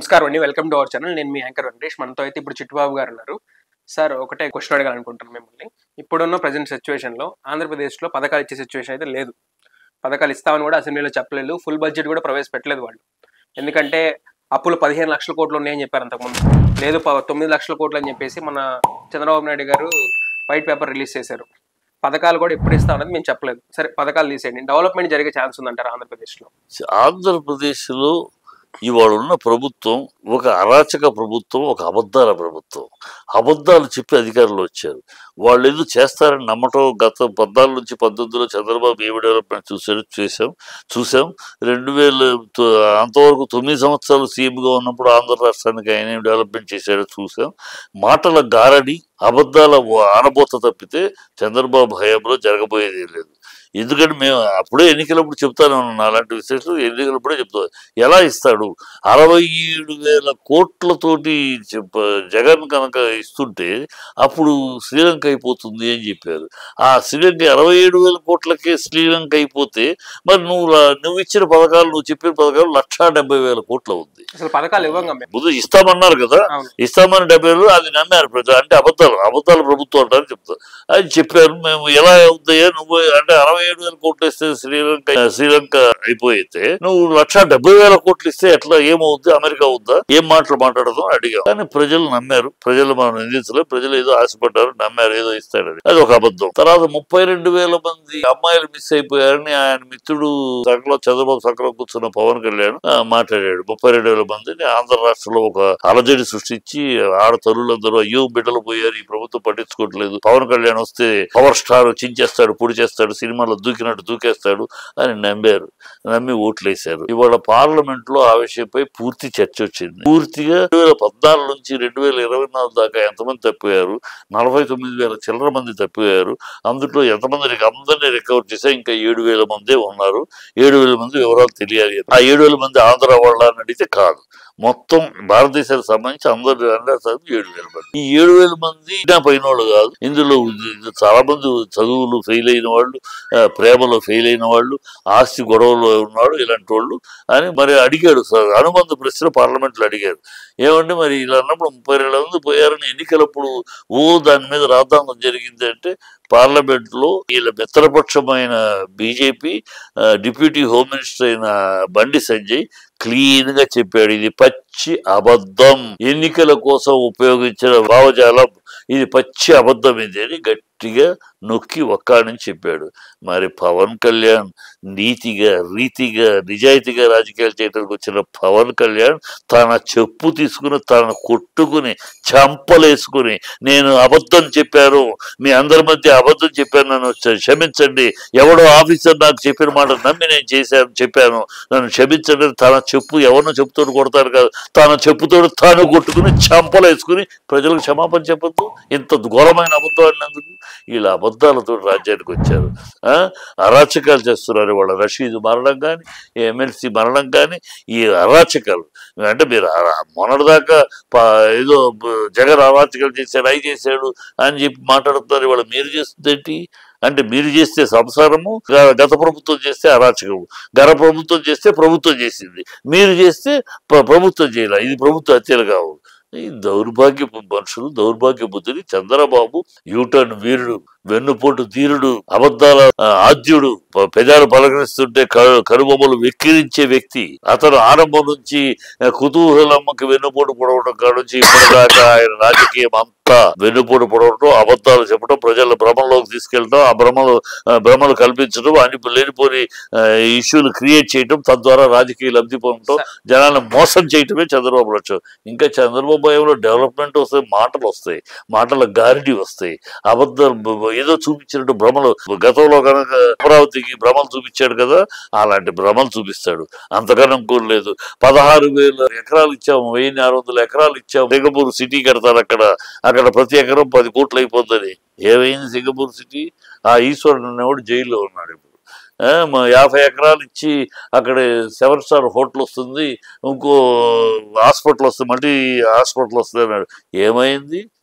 నమస్కారం అండి welcome to our channel నేను మీ యాంకర్ వెంకటేష్ మనతో అయితే ఇప్పుడు చిట్టుబాబు గారు ఉన్నారు సార్ ఒకటే క్వశ్చన్ అడగాలనుకుంటున్నాను మిమ్మల్ని ఇప్పుడున్న ప్రజెంట్ సిచ్యువేషన్లో ఆంధ్రప్రదేశ్లో పథకాలు ఇచ్చే సిచ్యువేషన్ అయితే లేదు పథకాలు ఇస్తామని కూడా అసెంబ్లీలో చెప్పలేదు ఫుల్ బడ్జెట్ కూడా ప్రవేశపెట్టలేదు వాళ్ళు ఎందుకంటే అప్పులు పదిహేను లక్షల కోట్లు ఉన్నాయని చెప్పారు అంతకుముందు లేదు ప- తొమ్మిది లక్షల కోట్లు అని చెప్పేసి మన చంద్రబాబు నాయుడు గారు వైట్ పేపర్ రిలీజ్ చేశారు పథకాలు కూడా ఎప్పుడు ఇస్తా ఉన్నది మేము చెప్పలేదు సరే పథకాలు తీసేయండి డెవలప్మెంట్ జరిగే ఛాన్స్ ఉందంటారు ఆంధ్రప్రదేశ్లో ఆంధ్రప్రదేశ్లో ఇవాళ ఉన్న ప్రభుత్వం ఒక అరాచక ప్రభుత్వం ఒక అబద్ధాల ప్రభుత్వం అబద్ధాలు చెప్పి అధికారులు వచ్చారు వాళ్ళు ఏదో చేస్తారని నమ్మటం గత పద్నాలుగు నుంచి పంతొమ్మిదిలో చంద్రబాబు ఏమి డెవలప్మెంట్ చూసాడు చూసాం చూసాం రెండు వేల తొ- అంతవరకు తొమ్మిది సంవత్సరాలు సీఎంగా ఉన్నప్పుడు ఆంధ్ర రాష్ట్రానికి ఆయన ఏం డెవలప్మెంట్ చేశాడో చూసాం మాటల గారడి అబద్ధాల ఆనబోత తప్పితే చంద్రబాబు హయాంలో జరగబోయేది ఏం లేదు ఎందుకంటే మేము అప్పుడే ఎన్నికలప్పుడు చెప్తానే ఉన్నాను అలాంటి విశేషాలు ఎన్నికలప్పుడే చెప్తాను ఎలా ఇస్తాడు అరవై ఏడు వేల కోట్లతోటి చెప్ప- జగన్ కనుక ఇస్తుంటే అప్పుడు శ్రీలంక అయిపోతుంది అని చెప్పారు ఆ శ్రీలంక అరవై ఏడు వేల కోట్లకే శ్రీలంక అయిపోతే మరి నువ్వు రా- నువ్వు ఇచ్చిన పథకాలు నువ్వు చెప్పిన పథకాలు లక్షా డెబ్బై వేల కోట్లు ఉంది అసలు పథకాలు ఇవ్వంగా మేము ముందు ఇస్తామన్నారు కదా అవును ఇస్తామని డెబ్బై వేలు అది నమ్మారు ప్రజలు అంటే అబద్ధాలు అబద్ధాల ప్రభుత్వం అంటారు చెప్తారు అది చెప్పారు మేము ఎలా అవుతాయో నువ్వు అంటే అరవై ఏడు వేల కోట్లు ఇస్తే శ్రీలంక శ్రీలంక అయిపోయితే నువ్వు లక్ష డెబ్బై వేల కోట్లు ఇస్తే ఎట్లా ఏమవుద్ది అమెరికా అవుద్దా ఏం మాటలు మాట్లాడదాం అడిగాం కానీ ప్రజలు నమ్మారు ప్రజలు మనం నిందించలేదు ప్రజలు ఏదో ఆశపడ్డారు నమ్మారు ఏదో ఇస్తాడని అది ఒక అబద్ధం తర్వాత ముప్పై రెండు వేల మంది అమ్మాయిలు మిస్ అయిపోయారని ఆయన మిత్రుడు సంకలో చంద్రబాబు సంకలో కూర్చున్న పవన్ కళ్యాణ్ ఆ, మాట్లాడాడు ముప్పై రెండు వేల మందిని ఆంధ్ర రాష్ట్రంలో ఒక అలజడి సృష్టించి ఆడ తల్లులందరూ అయ్యో బిడ్డలు పోయారు ఈ ప్రభుత్వం పట్టించుకోవట్లేదు పవన్ కళ్యాణ్ వస్తే పవర్ స్టార్ చించేస్తాడు పొడి చేస్తాడు సినిమాలో దూకినట్టు దూకేస్తాడు అని నమ్మారు నమ్మి ఓట్లేశారు ఇవాళ పార్లమెంట్ లో ఆ విషయంపై పూర్తి చర్చ వచ్చింది పూర్తిగా రెండు వేల పద్నాలుగు నుంచి రెండు వేల ఇరవై నాలుగు దాకా ఎంతమంది తప్పిపోయారు నలభై తొమ్మిది వేల చిల్లర మంది తప్పిపోయారు అందులో ఎంతమంది రిక- అందరినీ రికవర్ చేసా ఇంకా ఏడు వేల మందే ఉన్నారు ఏడు వేల మంది వివరాలు తెలియాలి ఆ ఏడు వేల మంది ఆంధ్ర వాళ్ళ అని అడిగితే కాదు మొత్తం భారతదేశానికి సంబంధించి అందరు అందరూ ఏడు వేల మంది ఈ ఏడు వేల మంది నా పైన వాళ్ళు కాదు ఇందులో ఇది చాలా మంది చదువులు ఫెయిల్ అయిన వాళ్ళు ఆ, ప్రేమలో ఫెయిల్ అయిన వాళ్ళు ఆస్తి గొడవలో ఉన్నాడు ఇలాంటి వాళ్ళు అని మరి అడిగాడు సార్ అనుబంధ ప్రశ్న పార్లమెంట్లో అడిగారు ఏమంటే మరి ఇలా అన్నప్పుడు ముప్పై రెండు మంది పోయారని ఎన్నికలప్పుడు ఓ దాని మీద రాద్ధాంతం జరిగింది అంటే పార్లమెంట్లో వీళ్ళ మిత్రపక్షమైన బీజేపీ డిప్యూటీ హోమ్ మినిస్టర్ అయిన బండి సంజయ్ క్లీన్ గా చెప్పాడు ఇది పచ్చి అబద్ధం ఎన్నికల కోసం ఉపయోగించిన భావజాలం ఇది పచ్చి అబద్ధం ఇది అని గట్టిగా నొక్కి ఒక్కాడని చెప్పాడు మరి పవన్ కళ్యాణ్ నీతిగా రీతిగా నిజాయితీగా రాజకీయాలు చేయడానికి వచ్చిన పవన్ కళ్యాణ్ తన చెప్పు తీసుకుని తన కొట్టుకుని చంపలేసుకుని నేను అబద్ధం చెప్పాను మీ అందరి మధ్య అబద్ధం చెప్పాను నన్ను క్ష- క్షమించండి ఎవడో ఆఫీసర్ నాకు చెప్పిన మాట నమ్మి నేను చేశాను చెప్పాను నన్ను క్షమించండి తన చెప్పు ఎవరినో చెప్పుతోడు కొడతారు కాదు తన చెప్పుతోడు తాను కొట్టుకుని చంపలేసుకుని ప్రజలకు క్షమాపణ చెప్పొద్దు ఇంత ఘోరమైన అబద్ధం అన్నందుకు వీళ్ళ అబద్ధాలతో రాజ్యానికి వచ్చారు ఆ? అరాచకాలు చేస్తున్నారు వాళ్ళ రషీద్ మరణం కానీ ఎమ్మెల్సీ మరణం కానీ ఈ అరాచకాలు అంటే మీరు ఆ- మొన్నటిదాకా పా- ఏదో బ- జగన్ అరాచకాలు చేశాడు అవి చేశాడు అని చెప్పి మాట్లాడుతున్నారు ఇవాళ మీరు చేస్తుందేంటి అంటే మీరు చేస్తే సంసారము గ- గత ప్రభుత్వం చేస్తే అరాచకము గత ప్రభుత్వం చేస్తే ప్రభుత్వం చేసింది మీరు చేస్తే ప్ర- ప్రభుత్వం చేయాలి ఇది ప్రభుత్వ హత్యలు కావు ఈ దౌర్భాగ్యపు మనుషులు దౌర్భాగ్య బుద్ధిని చంద్రబాబు యూటర్న్ వీరుడు వెన్నుపోటు ధీరుడు అబద్ధాల ఆ, ఆద్యుడు ప- పెదాలు పలకరిస్తుంటే క- కనుబొమ్మలు వెక్కిరించే వ్యక్తి అతను ఆరంభం నుంచి ఆ, కుతూహలమ్మకి వెన్నుపోటు పొడవడం కాడ నుంచి ఇప్పటిదాకా ఆయన రాజకీయం అంతా వెన్నుపోటు పొడవటం అబద్ధాలు చెప్పడం ప్రజల భ్రమంలోకి తీసుకెళ్ళడం ఆ భ్రమలు ఆ, భ్రమలు కల్పించడం అని లేనిపోని ఇష్యూలు క్రియేట్ చేయడం తద్వారా రాజకీయ లబ్ధి పొందడం జనాలను మోసం చేయటమే చంద్రబాబు లక్ష్యం ఇంకా చంద్రబాబు ఏమో డెవలప్మెంట్ వస్తాయి మాటలు వస్తాయి మాటల గారిడి వస్తాయి అబద్ధం బ- బ- ఏదో చూపించినట్టు భ్రమలు గతంలో కనుక అమరావతికి భ్రమలు చూపించాడు కదా అలాంటి భ్రమలు చూపిస్తాడు అంతకన్నా ఇంకోలేదు పదహారు వేల ఎకరాలు ఇచ్చాము వెయ్యి ఆరు వందల ఎకరాలు ఇచ్చాము సింగపూర్ సిటీ కడతారు అక్కడ అక్కడ ప్రతి ఎకరం పది కోట్లు అయిపోతుంది ఏమైంది సింగపూర్ సిటీ ఆ ఈశ్వరుడు అనేవాడు జైల్లో ఉన్నాడు ఇప్పుడు ఆ, మా యాభై ఎకరాలు ఇచ్చి అక్కడ సెవెన్ స్టార్ హోటల్ వస్తుంది ఇంకో హాస్పిటల్ వస్తుంది మళ్ళీ హాస్పిటల్ వస్తుంది అన్నాడు ఏమైంది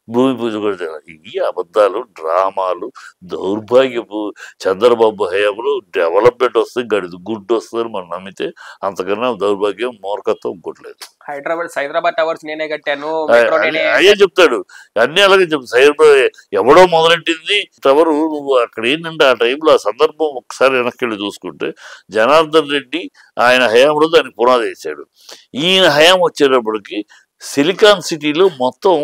భూమి పూజ కూడా చేయాలి ఈ అబద్ధాలు డ్రామాలు దౌర్భాగ్యపు చంద్రబాబు హయాంలో డెవలప్మెంట్ వస్తుంది గడిది గుడ్డు వస్తుంది మనం నమ్మితే అంతకన్నా దౌర్భాగ్యం మూర్ఖత్వం ఇంకోట్లేదు హైదరాబాద్ హైదరాబాద్ టవర్స్ నేనే కట్టాను మెట్రో నేనే అయ్యే చెప్తాడు అన్ని అలాగే చెప్తాడు సైబర్ ఎవడో మొదలెట్టింది ఎవరు నువ్వు అక్కడ ఏంటంటే ఆ టైంలో ఆ సందర్భం ఒకసారి వెనక్కి వెళ్ళి చూసుకుంటే జనార్దన్ రెడ్డి ఆయన హయాంలో దానికి పునాది వేశాడు ఈయన హయాం వచ్చేటప్పటికి సిలికాన్ సిటీలో మొత్తం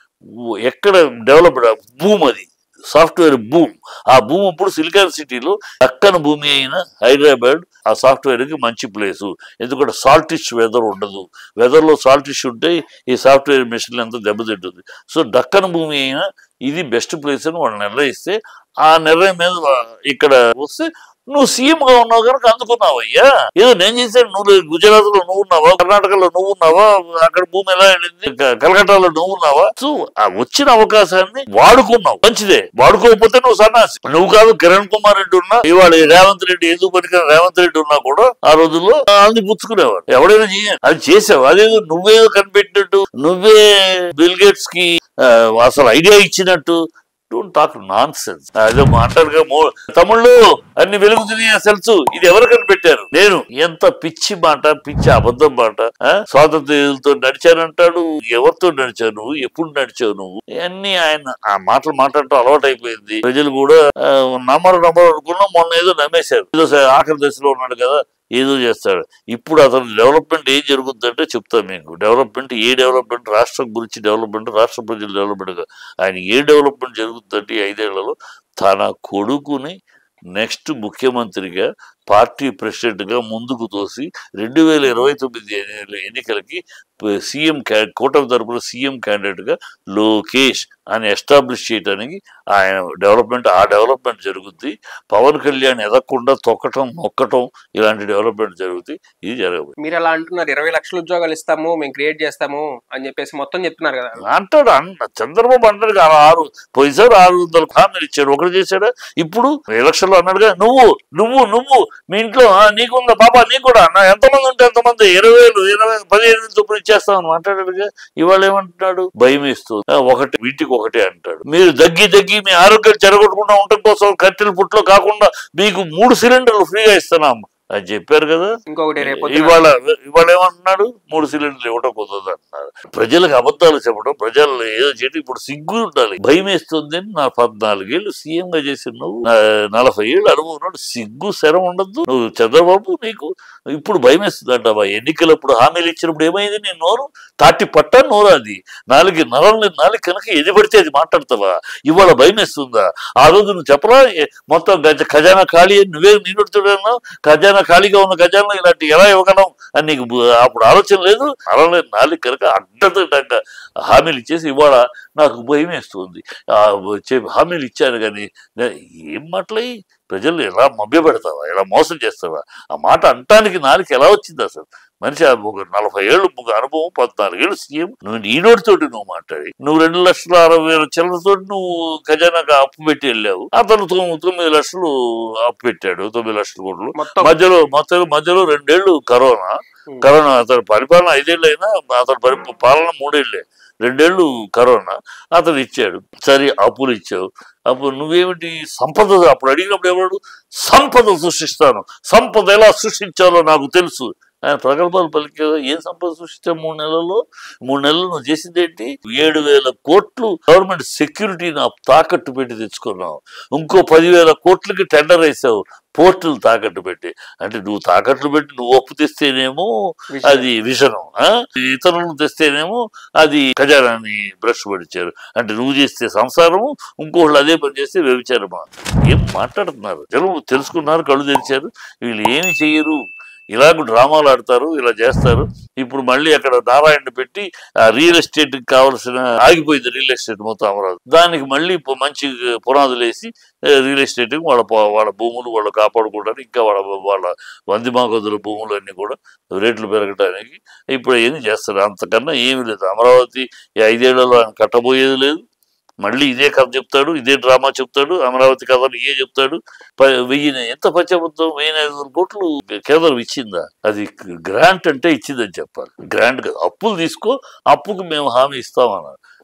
ఎక్కడ డెవలప్డ్ భూమ్ అది సాఫ్ట్వేర్ భూమ్ ఆ భూమి అప్పుడు సిలికాన్ సిటీలో దక్కన భూమి అయిన హైదరాబాద్ ఆ సాఫ్ట్వేర్ కి మంచి ప్లేసు ఎందుకంటే సాల్టిష్ వెదర్ ఉండదు వెదర్ లో సాల్టిష్ ఉంటే ఈ సాఫ్ట్వేర్ మిషన్ అంతా దెబ్బతింటుంది సో దక్కన భూమి అయినా ఇది బెస్ట్ ప్లేస్ అని వాళ్ళు నిర్ణయిస్తే ఆ నిర్ణయం మీద వా- ఇక్కడ వస్తే నువ్వు సీఎం గా ఉన్నావు కనుక అందుకున్నావు అయ్యా ఏదో నేను చేశాను నువ్వు గుజరాత్ లో నువ్వు ఉన్నావా కర్ణాటకలో నువ్వు ఉన్నావా అక్కడ భూమి ఎలా వెళ్ళింది క- కలకట్టాలో నువ్వు ఉన్నావా సో ఆ వచ్చిన అవకాశాన్ని వాడుకున్నావు మంచిదే వాడుకోకపోతే నువ్వు సన్నాసి నువ్వు కాదు కిరణ్ కుమార్ రెడ్డి ఉన్నా ఇవాళ రేవంత్ రెడ్డి ఎందుకు పనికిన రేవంత్ రెడ్డి ఉన్నా కూడా ఆ రోజుల్లో అది పుచ్చుకునేవాడు ఎవడైనా చేయాలి అది చేసావు అదేదో నువ్వేదో కనిపెట్టినట్టు నువ్వే బిల్ గేట్స్ కి ఆ, అసలు ఐడియా ఇచ్చినట్టు డోంట్ టాక్ నాన్ సెన్స్ అదే మాట్లాడగా మో- తమిళ్లో అన్ని వెలుగుతున్నాయి సెల్స్ ఇది ఎవరు కనిపెట్టారు నేను ఎంత పిచ్చి మాట పిచ్చి అబద్ధం మాట ఆ? స్వాతంత్ర్యంతో నడిచానంటాడు ఎవరితో నడిచాను ఎప్పుడు నడిచావు నువ్వు ఇవన్నీ ఆయన ఆ మాటలు మాట్లాడటం అలవాటు అయిపోయింది ప్రజలు కూడా ఆ, నమ్మరు నమ్మరు అనుకున్నా మొన్న ఏదో నమ్మేశారు ఏదో స- ఆఖరి దశలో ఉన్నాడు కదా ఏదో చేస్తాడు ఇప్పుడు అతను డెవలప్మెంట్ ఏం జరుగుతుందంటే చెప్తాను మీకు డెవలప్మెంట్ ఏ డెవలప్మెంట్ రాష్ట్రం గురించి డెవలప్మెంట్ రాష్ట్ర ప్రజల డెవలప్మెంట్ కాదు. ఆయన ఏ డెవలప్మెంట్ జరుగుతుందంటే ఈ ఐదేళ్లలో తన కొడుకుని నెక్స్ట్ ముఖ్యమంత్రిగా పార్టీ ప్రెసిడెంట్ గా ముందుకు తోసి రెండు వేల ఇరవై తొమ్మిది ఎన్ని- ఎన్నికలకి ప- సీఎం క్యా- కూటమి తరపున సీఎం క్యాండిడేట్ గా లోకేష్ అని ఎస్టాబ్లిష్ చేయడానికి ఆయన డెవలప్మెంట్ ఆ డెవలప్మెంట్ జరుగుద్ది పవన్ కళ్యాణ్ ఎదగకుండా తొక్కటం నొక్కటం ఇలాంటి డెవలప్మెంట్ జరుగుతాయి ఇది జరగదు మీరు అలా అంటున్నారు ఇరవై లక్షల ఉద్యోగాలు ఇస్తాము మేము క్రియేట్ చేస్తాము అని చెప్పేసి మొత్తం చెప్తున్నారు కదా అంటాడు అన్న చంద్రబాబు అంటాడు కదా, ఆరు పోయిసారి ఆరు వందల హామీలు ఇచ్చాడు ఒకటి చేశాడా ఇప్పుడు ఎలక్షన్ లో అన్నాడుగా నువ్వు నువ్వు నువ్వు మీ ఇంట్లో "ఆ, నీకుందా బాబా నీకు కూడా నా ఎంతమంది ఉంటే ఎంతమంది ఇరవై వేలు ఇరవై పదిహేను వేలు చొప్పున ఇచ్చేస్తామని మాట్లాడాడుగా ఇవాళ ఏమంటున్నాడు భయం ఇస్తుంది "ఆ, ఒకటి వీటికి ఒకటే అంటాడు మీరు దగ్గి దగ్గి మీ ఆరోగ్యం చెరగొట్టకుండా ఉండటం కోసం కట్టెల పుట్లో కాకుండా మీకు మూడు సిలిండర్లు ఫ్రీగా ఇస్తున్నాం అని చెప్పారు కదా ఇంకొకటి రేపు ఇవాళ ఇవాళ ఏమంటున్నాడు మూడు సిలిండర్లు ఇవ్వడం కుదరదు అంటున్నారు ప్రజలకు అబద్ధాలు చెప్పడం ప్రజలు ఏదో చేయడం ఇప్పుడు సిగ్గు ఉండాలి భయం వేస్తుంది అని నా పద్నాలుగేళ్ళు సీఎం గా చేసిన నువ్వు నా- నలభై ఏళ్ళు అనుభవం ఉన్నాడు సిగ్గు శరం ఉండద్దు నువ్వు చంద్రబాబు నీకు ఇప్పుడు భయం వేస్తుంది అంటావా ఎన్నికలప్పుడు హామీలు ఇచ్చినప్పుడు ఏమైంది నీ నోరు తాటి పట్ట నోరు అది నాలుగు నరాలని నాలుగు కనుక ఎది పడితే అది మాట్లాడతావా ఇవాళ భయం వేస్తుందా ఆ రోజు నువ్వు చెప్పరా ఏ, మొత్తం గజ ఖజానా ఖాళీ అని నువ్వే నీడుతున్నావు ఖజానా ఖాళీగా ఉన్న ఖజానా ఇలాంటి ఎలా ఇవ్వగలం అని నీకు బు- అప్పుడు ఆలోచన లేదు అలానే నాలుగు కనుక అడ్డదిడ్డంగా హామీలు ఇచ్చేసి ఇవాళ నాకు భయం వేస్తుంది ఆ, వచ్చే హామీలు ఇచ్చాను కానీ నే- ఏం మాటలయ్యి ప్రజలు ఎలా మభ్య పెడతావా ఎలా మోసం చేస్తావా ఆ మాట అంటానికి నాలుగు ఎలా వచ్చింది అసలు మనిషి ఆ ఒక నలభై ఏళ్ళు ఒక అనుభవం పద్నాలుగేళ్ళు సీఎం నువ్వు నీ నోటితోటి నువ్వు మాట్లాడి నువ్వు రెండు లక్షల అరవై వేల చిల్లరతోటి నువ్వు ఖజానాగా అప్పు పెట్టి వెళ్ళావు అతను తొమ్మిది తొమ్మిది లక్షలు అప్పు పెట్టాడు తొమ్మిది లక్షల కోట్లు మొత్తం మధ్యలో మధ్యలో మధ్యలో రెండేళ్లు కరోనా ఉమ్. కరోనా అతని పరిపాలన ఐదేళ్ళు అయినా అతని పరి పాలన మూడేళ్లే రెండేళ్లు కరోనా అతను ఇచ్చాడు సరే అప్పులు ఇచ్చావు అప్పుడు నువ్వేమిటి సంపద అప్పుడు అడిగినప్పుడు ఎవడు సంపద సృష్టిస్తాను సంపద ఎలా సృష్టించాలో నాకు తెలుసు ఆయన ప్రగల్భాలు పలికే ఏం సంపద సృష్టించా మూడు నెలల్లో మూడు నెలలు నువ్వు చేసింది ఏంటి ఏడు వేల కోట్లు గవర్నమెంట్ సెక్యూరిటీని తాకట్టు పెట్టి తెచ్చుకున్నావు ఇంకో పదివేల కోట్లకి టెండర్ వేసావు పోర్టులు తాకట్టు పెట్టి అంటే నువ్వు తాకట్లు పెట్టి నువ్వు ఒప్పు తెస్తేనేమో విషయం. అది విషణం ఆ? ఇతరులను తెస్తేనేమో అది ఖజానాన్ని బ్రష్ పడిచారు అంటే నువ్వు చేస్తే సంసారము ఇంకోళ్ళు అదే పని చేస్తే వ్యభిచారమా ఏం మాట్లాడుతున్నారు జనం తెలుసుకున్నారు కళ్ళు తెరిచారు వీళ్ళు ఏమి చెయ్యరు ఇలాగ డ్రామాలు ఆడతారు ఇలా చేస్తారు ఇప్పుడు మళ్ళీ అక్కడ నారాయణ పెట్టి ఆ రియల్ ఎస్టేట్ కి కావాల్సిన ఆగిపోయింది రియల్ ఎస్టేట్ మొత్తం అమరావతి దానికి మళ్ళీ పు- మంచి పునాదులు వేసి ఆ, రియల్ ఎస్టేట్ కి వాళ్ళ ప- వాళ్ళ భూములు వాళ్ళు కాపాడుకోవడానికి ఇంకా వాళ్ళ వాళ్ళ వంది మాగదుల భూములు అన్ని కూడా రేట్లు పెరగడానికి ఇప్పుడు ఏం చేస్తారు అంతకన్నా ఏమీ లేదు అమరావతి ఈ ఐదేళ్లలో ఆయన కట్టబోయేది లేదు మళ్ళీ ఇదే కథ చెప్తాడు ఇదే డ్రామా చెప్తాడు అమరావతి కథలు ఇవే చెప్తాడు ప- వెయ్యి ఎంత పచ్చబద్ధం వెయ్యి ఐదు వందల కోట్లు కేంద్రం ఇచ్చిందా అది గ్రాంట్ అంటే ఇచ్చిందని చెప్పాలి గ్రాంట్ కదా అప్పులు తీసుకో అప్పుకు మేము హామీ ఇస్తామన్నారు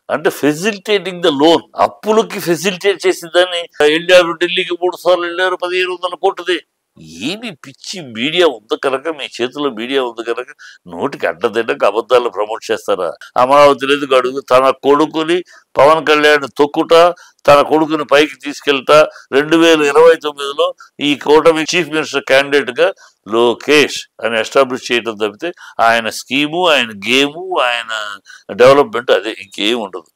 అంటే ఫెసిలిటేటింగ్ ద లోన్ అప్పులకి ఫెసిలిటేట్ చేసిన దాన్ని వెళ్ళారు ఢిల్లీకి మూడు సార్లు వెళ్ళారు పదిహేను వందల కోట్లది ఏమి పిచ్చి మీడియా ఉంది కనుక మీ చేతిలో మీడియా ఉంది కనుక నోటికి అడ్డదిడ్డకు అబద్ధాలు ప్రమోట్ చేస్తారా అమరావతి లేదు అడుగు తన కొడుకుని పవన్ కళ్యాణ్ తొక్కుట తన కొడుకుని పైకి తీసుకెళ్తా రెండు వేల ఇరవై తొమ్మిదిలో ఈ కూటమి చీఫ్ మినిస్టర్ క్యాండిడేట్ గా లోకేష్ అని ఎస్టాబ్లిష్ చేయడం తప్పితే ఆయన స్కీము ఆయన గేము ఆయన డెవలప్మెంట్ అదే ఇంకేం ఉండదు